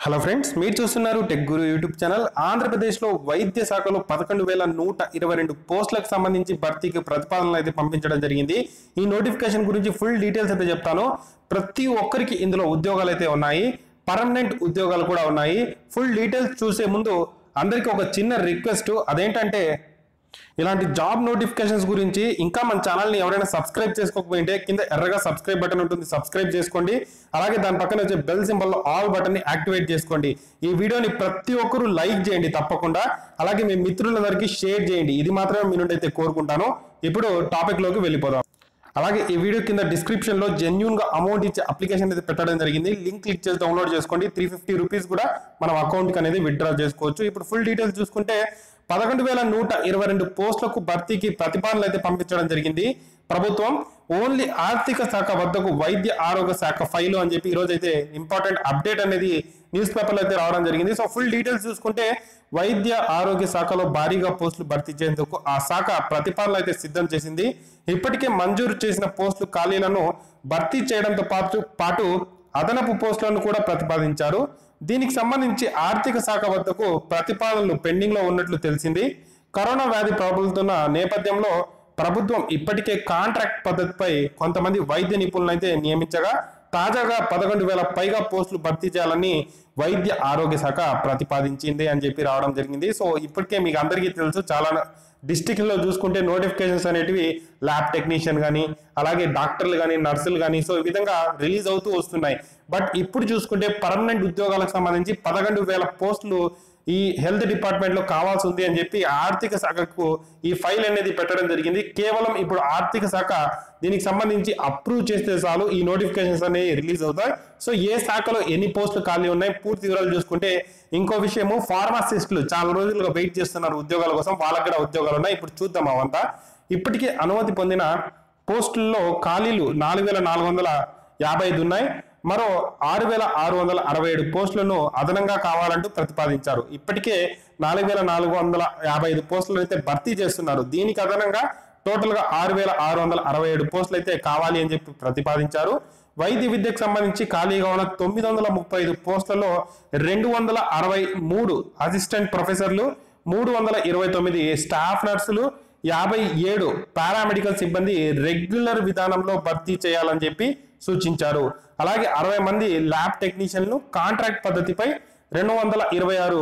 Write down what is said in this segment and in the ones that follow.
hello friends మీరు చూస్తున్నారు tech గురు YouTube channel ఆంధ్రప్రదేశ్లో వైద్య శాఖలో పదకొండు వేల నూట ఇరవై రెండు పోస్టులకు సంబంధించి భర్తీకి ప్రతిపాదనలు అయితే పంపించడం జరిగింది ఈ నోటిఫికేషన్ గురించి ఫుల్ డీటెయిల్స్ అయితే చెప్తాను ప్రతి ఒక్కరికి ఇందులో ఉద్యోగాలు అయితే ఉన్నాయి పర్మనెంట్ ఉద్యోగాలు కూడా ఉన్నాయి ఫుల్ డీటెయిల్స్ చూసే ముందు అందరికీ ఒక చిన్న రిక్వెస్ట్ అదేంటంటే ఇలాంటి జాబ్ నోటిఫికేషన్స్ గురించి ఇంకా మన ఛానల్ని ఎవరైనా సబ్స్క్రైబ్ చేసుకోకపోయింటే కింద ఎర్రగా సబ్స్క్రైబ్ బటన్ ఉంటుంది సబ్స్క్రైబ్ చేసుకోండి అలాగే దాని పక్కన వచ్చే బెల్ సింబల్లో ఆల్ బటన్ని యాక్టివేట్ చేసుకోండి ఈ వీడియోని ప్రతి ఒక్కరూ లైక్ చేయండి తప్పకుండా అలాగే మీ మిత్రులందరికీ షేర్ చేయండి ఇది మాత్రమే మీ నుండి అయితే కోరుకుంటాను ఇప్పుడు టాపిక్ లోకి వెళ్ళిపోదాం అలాగే ఈ వీడియో కింద డిస్క్రిప్షన్ లో జెన్యున్ గా అమౌంట్ ఇచ్చే అప్లికేషన్ అయితే పెట్టడం జరిగింది లింక్ క్లిక్ చేసి డౌన్లోడ్ చేసుకోండి త్రీ ఫిఫ్టీ రూపీస్ కూడా మనం అకౌంట్ కి అనేది విత్డ్రా చేసుకోవచ్చు ఇప్పుడు ఫుల్ డీటెయిల్స్ చూసుకుంటే పదకొండు వేల నూట ఇరవై రెండు పోస్టులకు భర్తీకి ప్రతిపాదనలు అయితే పంపించడం జరిగింది ప్రభుత్వం ఓన్లీ ఆర్థిక శాఖ వద్దకు వైద్య ఆరోగ్య శాఖ ఫైలు అని చెప్పి ఈ రోజు అయితే ఇంపార్టెంట్ అప్డేట్ అనేది న్యూస్ పేపర్లో అయితే రావడం జరిగింది సో ఫుల్ డీటెయిల్స్ చూసుకుంటే వైద్య ఆరోగ్య శాఖలో భారీగా పోస్టులు భర్తీ చేసేందుకు ఆ శాఖ ప్రతిపాదనలు అయితే సిద్ధం చేసింది ఇప్పటికే మంజూరు చేసిన పోస్టులు ఖాళీలను భర్తీ చేయడంతో పాటు పాటు అదనపు పోస్టులను కూడా ప్రతిపాదించారు దీనికి సంబంధించి ఆర్థిక శాఖ వద్దకు ప్రతిపాదనలు పెండింగ్ లో ఉన్నట్లు తెలిసింది కరోనా వ్యాధి ప్రబలుతున్న నేపథ్యంలో ప్రభుత్వం ఇప్పటికే కాంట్రాక్ట్ పద్ధతిపై కొంతమంది వైద్య నిపుణులను అయితే నియమించగా తాజాగా పదకొండు వేల పైగా పోస్టులు భర్తీ చేయాలని వైద్య ఆరోగ్య శాఖ ప్రతిపాదించింది అని చెప్పి రావడం జరిగింది సో ఇప్పటికే మీకు అందరికీ తెలుసు చాలా డిస్టిక్ లో చూసుకుంటే నోటిఫికేషన్స్ అనేటివి ల్యాబ్ టెక్నీషియన్ కానీ అలాగే డాక్టర్లు కానీ నర్సులు కానీ సో ఈ విధంగా రిలీజ్ అవుతూ వస్తున్నాయి బట్ ఇప్పుడు చూసుకుంటే పర్మనెంట్ ఉద్యోగాలకు సంబంధించి పదకొండు వేల పోస్టులు ఈ హెల్త్ డిపార్ట్మెంట్ లో కావాల్సి ఉంది అని చెప్పి ఆర్థిక శాఖకు ఈ ఫైల్ అనేది పెట్టడం జరిగింది కేవలం ఇప్పుడు ఆర్థిక శాఖ దీనికి సంబంధించి అప్రూవ్ చేస్తే చాలు ఈ నోటిఫికేషన్స్ అనేవి రిలీజ్ అవుతాయి సో ఏ శాఖలో ఎన్ని పోస్టులు ఖాళీ ఉన్నాయి పూర్తి వివరాలు చూసుకుంటే ఇంకో విషయము ఫార్మాసిస్టులు చాలా రోజులుగా వెయిట్ చేస్తున్నారు ఉద్యోగాల కోసం వాళ్ళకి కూడా ఉద్యోగాలు ఉన్నాయి ఇప్పుడు చూద్దాం అవంతా ఇప్పటికే అనుమతి పొందిన పోస్టుల్లో ఖాళీలు నాలుగు వేల నాలుగు వందల యాభై ఐదు ఉన్నాయి మరో ఆరు వేల ఆరు వందల అరవై ఏడు పోస్టులను అదనంగా కావాలంటూ ప్రతిపాదించారు ఇప్పటికే నాలుగు వేల నాలుగు వందల యాభై ఐదు పోస్టులను అయితే భర్తీ చేస్తున్నారు దీనికి అదనంగా టోటల్ గా ఆరు వేల ఆరు వందల అరవై ఏడు పోస్టులు అయితే కావాలి అని చెప్పి ప్రతిపాదించారు వైద్య విద్యకు సంబంధించి ఖాళీగా ఉన్న తొమ్మిది వందల ముప్పై ఐదు పోస్టులలో రెండు వందల అరవై మూడు అసిస్టెంట్ ప్రొఫెసర్లు మూడు వందల ఇరవై తొమ్మిది స్టాఫ్ నర్సులు యాభై ఏడు పారామెడికల్ సిబ్బంది రెగ్యులర్ విధానంలో భర్తీ చేయాలని చెప్పి సూచించారు అలాగే అరవై మంది ల్యాబ్ టెక్నీషియన్లు కాంట్రాక్ట్ పద్ధతిపై రెండు వందల ఇరవై ఆరు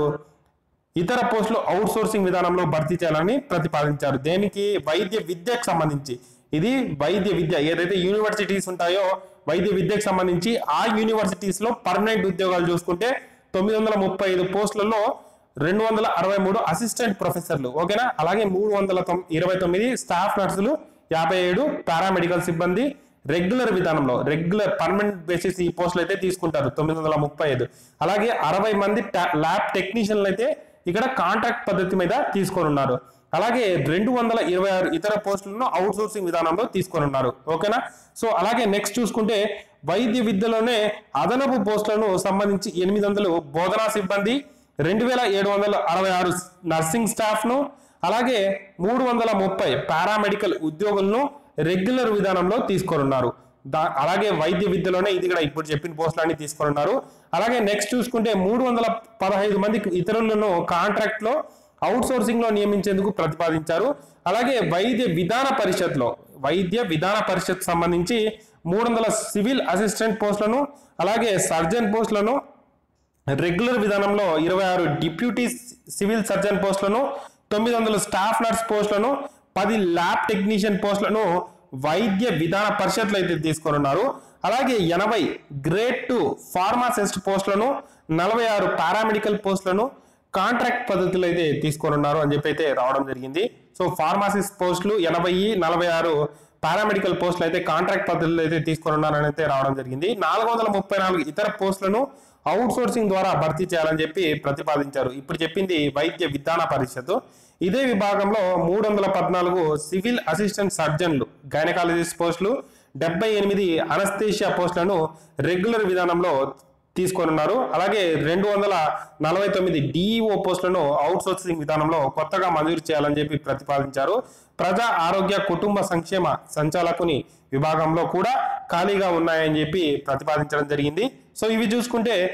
ఇతర పోస్టులు అవుట్ సోర్సింగ్ విధానంలో భర్తీ చేయాలని ప్రతిపాదించారు దేనికి వైద్య విద్యకు సంబంధించి ఇది వైద్య విద్య ఏదైతే యూనివర్సిటీస్ ఉంటాయో వైద్య విద్యకు సంబంధించి ఆ యూనివర్సిటీస్ లో పర్మనెంట్ ఉద్యోగాలు చూసుకుంటే తొమ్మిది వందల ముప్పై ఐదు పోస్టులలో రెండు వందల అరవై మూడు అసిస్టెంట్ ప్రొఫెసర్లు ఓకేనా అలాగే మూడు వందల తొమ్- ఇరవై తొమ్మిది స్టాఫ్ నర్సులు యాభై ఏడు పారామెడికల్ సిబ్బంది రెగ్యులర్ విధానంలో రెగ్యులర్ పర్మనెంట్ బేసిస్ ఈ పోస్టులు అయితే తీసుకుంటారు తొమ్మిది వందల ముప్పై ఐదు అలాగే అరవై మంది టా- ల్యాబ్ టెక్నీషియన్లు అయితే ఇక్కడ కాంట్రాక్ట్ పద్ధతి మీద తీసుకొని ఉన్నారు అలాగే రెండు వందల ఇరవై ఆరు ఇతర పోస్టులను అవుట్ సోర్సింగ్ విధానంలో తీసుకొని ఉన్నారు ఓకేనా సో అలాగే నెక్స్ట్ చూసుకుంటే వైద్య విద్యలోనే అదనపు పోస్టులను సంబంధించి ఎనిమిది వందలు బోధనా సిబ్బంది రెండు వేల ఏడు వందల అరవై ఆరు నర్సింగ్ స్టాఫ్ ను అలాగే మూడు వందల ముప్పై పారామెడికల్ ఉద్యోగులను రెగ్యులర్ విధానంలో తీసుకొనున్నారు దా అలాగే వైద్య విద్యలోనే ఇది కూడా ఇప్పుడు చెప్పిన పోస్టులన్నీ తీసుకొనున్నారు అలాగే నెక్స్ట్ చూసుకుంటే మూడు వందల పదహైదు మంది ఇతరులను కాంట్రాక్ట్ లో అవుట్ సోర్సింగ్ లో నియమించేందుకు ప్రతిపాదించారు అలాగే వైద్య విధాన పరిషత్ లో వైద్య విధాన పరిషత్ సంబంధించి మూడు వందల సివిల్ అసిస్టెంట్ పోస్టులను అలాగే సర్జన్ పోస్టులను రెగ్యులర్ విధానంలో ఇరవై ఆరు డిప్యూటీ సివిల్ సర్జన్ పోస్టులను తొమ్మిది వందల స్టాఫ్ నర్స్ పోస్టులను పది ల్యాబ్ టెక్నీషియన్ పోస్టులను వైద్య విధాన పరిషత్లు అయితే తీసుకొని ఉన్నారు అలాగే ఎనభై గ్రేడ్ టు ఫార్మాసిస్ట్ పోస్టులను నలభై ఆరు పారామెడికల్ పోస్టులను కాంట్రాక్ట్ పద్ధతిలో అయితే తీసుకొని ఉన్నారు అని చెప్పి అయితే రావడం జరిగింది సో ఫార్మాసిస్ట్ పోస్టులు ఎనభై నలభై ఆరు పారామెడికల్ పోస్టులు అయితే కాంట్రాక్ట్ పద్ధతిలో అయితే తీసుకొని ఉన్నారని అయితే రావడం జరిగింది నాలుగు వందల ముప్పై నాలుగు ఇతర పోస్టులను అవుట్ సోర్సింగ్ ద్వారా భర్తీ చేయాలని చెప్పి ప్రతిపాదించారు ఇప్పుడు చెప్పింది వైద్య విధాన పరిషత్ ఇదే విభాగంలో మూడు వందల పద్నాలుగు సివిల్ అసిస్టెంట్ సర్జన్లు గైనకాలజిస్ట్ పోస్టులు డెబ్బై ఎనిమిది అనస్థేషియా పోస్టులను రెగ్యులర్ విధానంలో తీసుకొనున్నారు అలాగే రెండు వందల నలభై తొమ్మిది డిఈఓ పోస్టులను అవుట్ సోర్సింగ్ విధానంలో కొత్తగా మంజూరు చేయాలని చెప్పి ప్రతిపాదించారు ప్రజా ఆరోగ్య కుటుంబ సంక్షేమ సంచాలకుని విభాగంలో కూడా ఖాళీగా ఉన్నాయని చెప్పి ప్రతిపాదించడం జరిగింది సో ఇవి చూసుకుంటే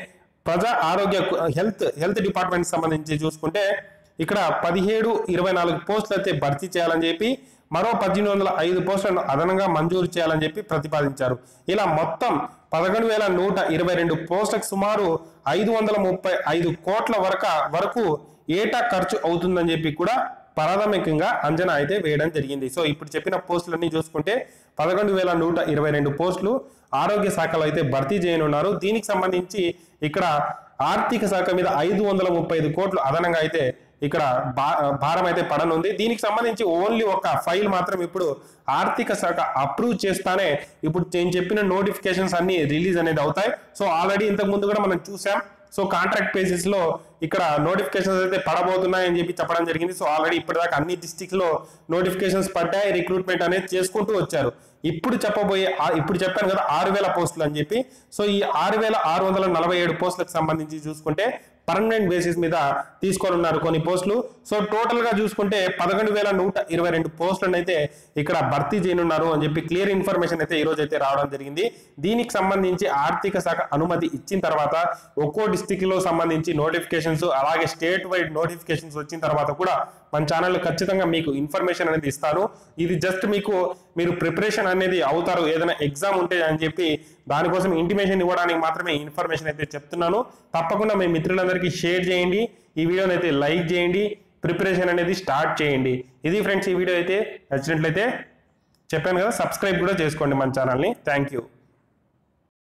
ప్రజా ఆరోగ్య హెల్త్ హెల్త్ డిపార్ట్మెంట్ సంబంధించి చూసుకుంటే ఇక్కడ పదిహేడు ఇరవై నాలుగు పోస్టులు అయితే భర్తీ చేయాలని చెప్పి మరో పద్దెనిమిది వందల ఐదు పోస్టులను అదనంగా మంజూరు చేయాలని చెప్పి ప్రతిపాదించారు ఇలా మొత్తం పదకొండు వేల నూట ఇరవై రెండు పోస్టులకు సుమారు ఐదు వందల ముప్పై ఐదు కోట్ల వరక వరకు ఏటా ఖర్చు అవుతుందని చెప్పి కూడా ప్రాథమికంగా అంచనా అయితే వేయడం జరిగింది సో ఇప్పుడు చెప్పిన పోస్టులన్నీ చూసుకుంటే పదకొండు వేల నూట ఇరవై రెండు పోస్టులు ఆరోగ్య శాఖలో అయితే భర్తీ చేయనున్నారు దీనికి సంబంధించి ఇక్కడ ఆర్థిక శాఖ మీద ఐదు వందల ముప్పై ఐదు కోట్లు అదనంగా అయితే ఇక్కడ భా- భారం అయితే పడనుంది దీనికి సంబంధించి ఓన్లీ ఒక ఫైల్ మాత్రం ఇప్పుడు ఆర్థిక శాఖ అప్రూవ్ చేస్తానే ఇప్పుడు నేను చెప్పిన నోటిఫికేషన్స్ అన్ని రిలీజ్ అనేది అవుతాయి సో ఆల్రెడీ ఇంతకు ముందు కూడా మనం చూసాం సో కాంట్రాక్ట్ బేసిస్ లో ఇక్కడ నోటిఫికేషన్స్ అయితే పడబోతున్నాయని చెప్పి చెప్పడం జరిగింది సో ఆల్రెడీ ఇప్పటిదాకా అన్ని డిస్టిక్స్ లో నోటిఫికేషన్స్ పడ్డాయి రిక్రూట్మెంట్ అనేది చేసుకుంటూ వచ్చారు ఇప్పుడు చెప్పబోయే ఆ- ఇప్పుడు చెప్పాను కదా ఆరు వేల పోస్టులు అని చెప్పి సో ఈ ఆరు వేల ఆరు వందల నలభై ఏడు పోస్టులకు సంబంధించి చూసుకుంటే పర్మనెంట్ బేసిస్ మీద తీసుకొని ఉన్నారు కొన్ని పోస్టులు సో టోటల్ గా చూసుకుంటే పదకొండు వేల నూట ఇరవై రెండు పోస్టులను అయితే ఇక్కడ భర్తీ చేయనున్నారు అని చెప్పి క్లియర్ ఇన్ఫర్మేషన్ అయితే ఈ రోజు అయితే రావడం జరిగింది దీనికి సంబంధించి ఆర్థిక శాఖ అనుమతి ఇచ్చిన తర్వాత ఒక్కో డిస్టిక్ లో సంబంధించి నోటిఫికేషన్స్ అలాగే స్టేట్ వైడ్ నోటిఫికేషన్స్ వచ్చిన తర్వాత కూడా మన ఛానల్ ఖచ్చితంగా మీకు ఇన్ఫర్మేషన్ అనేది ఇస్తాను ఇది జస్ట్ మీకు మీరు ప్రిపరేషన్ అనేది అవుతారు ఏదైనా ఎగ్జామ్ ఉంటే అని చెప్పి దానికోసం ఇంటిమేషన్ ఇవ్వడానికి మాత్రమే ఇన్ఫర్మేషన్ అయితే చెప్తున్నాను తప్పకుండా మీ మిత్రులందరికీ షేర్ చేయండి ఈ వీడియోని అయితే లైక్ చేయండి ప్రిపరేషన్ అనేది స్టార్ట్ చేయండి ఇది ఫ్రెండ్స్ ఈ వీడియో అయితే నచ్చినట్లయితే చెప్పాను కదా సబ్స్క్రైబ్ కూడా చేసుకోండి మన ఛానల్ని థ్యాంక్ యూ